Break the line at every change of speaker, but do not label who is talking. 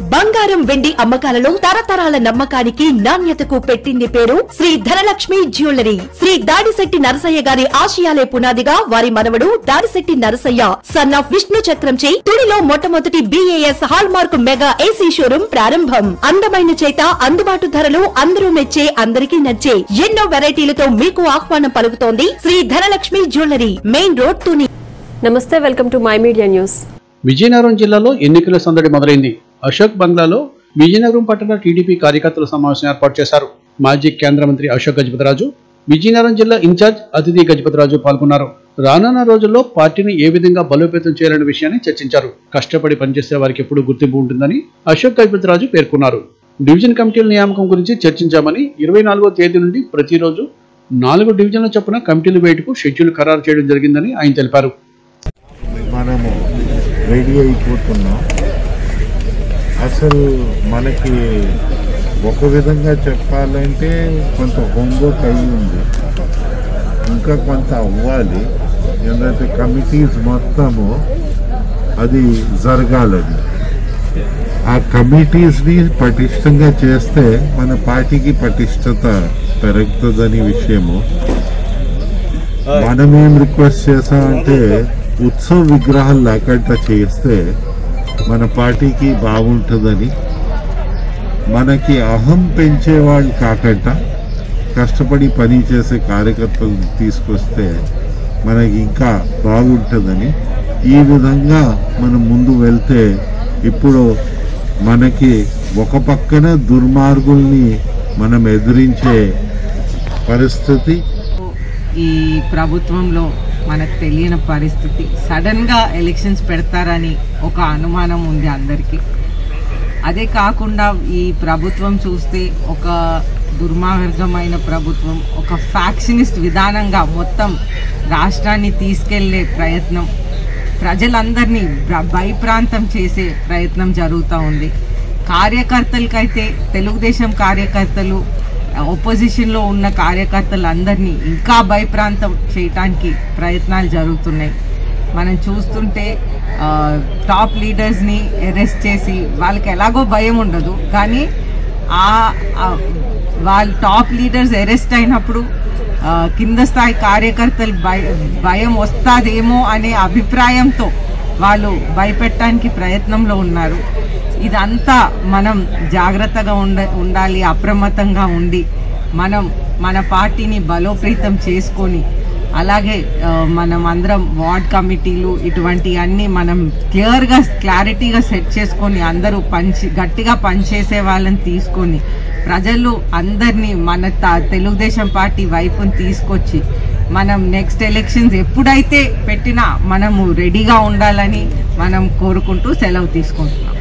బంగారం వెండి అమ్మకాలలో తరతరాల నమ్మకానికి నాణ్యతకు పెట్టింది పేరు శ్రీ ధనలక్ష్మి జ్యువెలరీ శ్రీ దాడిశెట్టి నరసయ్య గారి ఆశయాలే పునాదిగా వారి మనవడు దాడిశెట్టి నరసయ్య సన్ ఆఫ్ విష్ణు చక్రంచే తుడిలో మొట్టమొదటి BAS hallmark mega AC showroom ప్రారంభం అందమైన చేత అందుబాటు ధరలు అందరూ మెచ్చే అందరికీ నచ్చే ఎన్నో వెరైటీలతో మీకు ఆహ్వానం పలుకుతోంది Sri Dhanalakshmi jewellery main road Tuni
namaste welcome to my media news
Vizianagaram జిల్లాలో ఎన్నికల సందడి మొదలైంది అశోక్ బంగ్లాలో విజయనగరం పట్టణ టీడీపీ కార్యకర్తల సమావేశం ఏర్పాటు చేశారు మాజీ కేంద్ర మంత్రి అశోక్ గజపతిరాజు విజయనగరం జిల్లా ఇన్ఛార్జ్ అతిథి గజపతిరాజు పాల్గొన్నారు రానున్న రోజుల్లో పార్టీని ఏ విధంగా బలోపేతం చేయాలనే విషయాన్ని చర్చించారు కష్టపడి పనిచేసే వారికి ఎప్పుడు గుర్తింపు ఉంటుందని అశోక్ గజపతిరాజు పేర్కొన్నారు డివిజన్ కమిటీల నియామకం గురించి చర్చించామని ఇరవై నాలుగో తేదీ నుండి ప్రతిరోజు నాలుగు డివిజన్ల చొప్పున కమిటీలు వేయటకు షెడ్యూల్ ఖరారు చేయడం జరిగిందని ఆయన తెలిపారు
మనము రెడీ అయిపోతున్నాం అసలు మనకి ఒక విధంగా చెప్పాలంటే కొంత హోంవర్క్ అయి ఉంది ఇంకా కొంత అవ్వాలి ఎందుకంటే కమిటీస్ మొత్తము అది జరగాలని ఆ కమిటీస్ని పటిష్టంగా చేస్తే మన పార్టీకి పటిష్టత పెరుగుతుందని విషయము మనం ఏం రిక్వెస్ట్ చేసామంటే ఉత్సవ విగ్రహాలు లేకుండా చేస్తే మన పార్టీకి బాగుంటుందని మనకి అహం పెంచేవాళ్ళు కాకుండా కష్టపడి పని చేసే కార్యకర్తలు తీసుకొస్తే మనకి ఇంకా బాగుంటుందని ఈ విధంగా మనం ముందు వెళ్తే ఇప్పుడు మనకి ఒక పక్కన దుర్మార్గుల్ని మనం ఎదిరించే పరిస్థితి
ఈ ప్రభుత్వంలో మనకు తెలియని పరిస్థితి సడన్ గా ఎలక్షన్స్ పెడతారని ఒక అనుమానం ఉంది అందరికీ అదే కాకుండా ఈ ప్రభుత్వం చూస్తే ఒక దుర్మార్గమైన ప్రభుత్వం ఒక ఫ్యాక్షనిస్ట్ విధానంగా మొత్తం రాష్ట్రాన్ని తీసుకెళ్లే ప్రయత్నం ప్రజలందరినీ భ- భయప్రాంతం చేసే ప్రయత్నం జరుగుతూ ఉంది కార్యకర్తలకైతే తెలుగుదేశం కార్యకర్తలు ఒపోజిషన్లో ఉన్న కార్యకర్తలందరినీ ఇంకా భయప్రాంతం చేయటానికి ప్రయత్నాలు జరుగుతున్నాయి మనం చూస్తుంటే ఆ, టాప్ లీడర్స్ని అరెస్ట్ చేసి వాళ్ళకి ఎలాగో భయం ఉండదు కానీ ఆ ఆ, వాళ్ళ టాప్ లీడర్స్ అరెస్ట్ అయినప్పుడు ఆ, కింద స్థాయి కార్యకర్తలు భయ భయం వస్తాదేమో అనే అభిప్రాయంతో వాళ్ళు భయపెట్టడానికి ప్రయత్నంలో ఉన్నారు ఇదంతా మనం జాగ్రత్తగా ఉండ ఉండాలి అప్రమత్తంగా ఉండి మనం మన పార్టీని బలోపేతం చేసుకొని అలాగే ఆ, మనం అందరం వార్డ్ కమిటీలు ఇటువంటి అన్ని మనం క్లియర్గా క్లారిటీగా సెట్ చేసుకొని అందరూ పంచి గట్టిగా పనిచేసే వాళ్ళని తీసుకొని ప్రజలు అందరినీ మన త- తెలుగుదేశం పార్టీ వైపుని తీసుకొచ్చి మనం నెక్స్ట్ ఎలక్షన్స్ ఎప్పుడైతే పెట్టినా మనము రెడీగా ఉండాలని మనం కోరుకుంటూ సెలవు తీసుకుంటున్నాం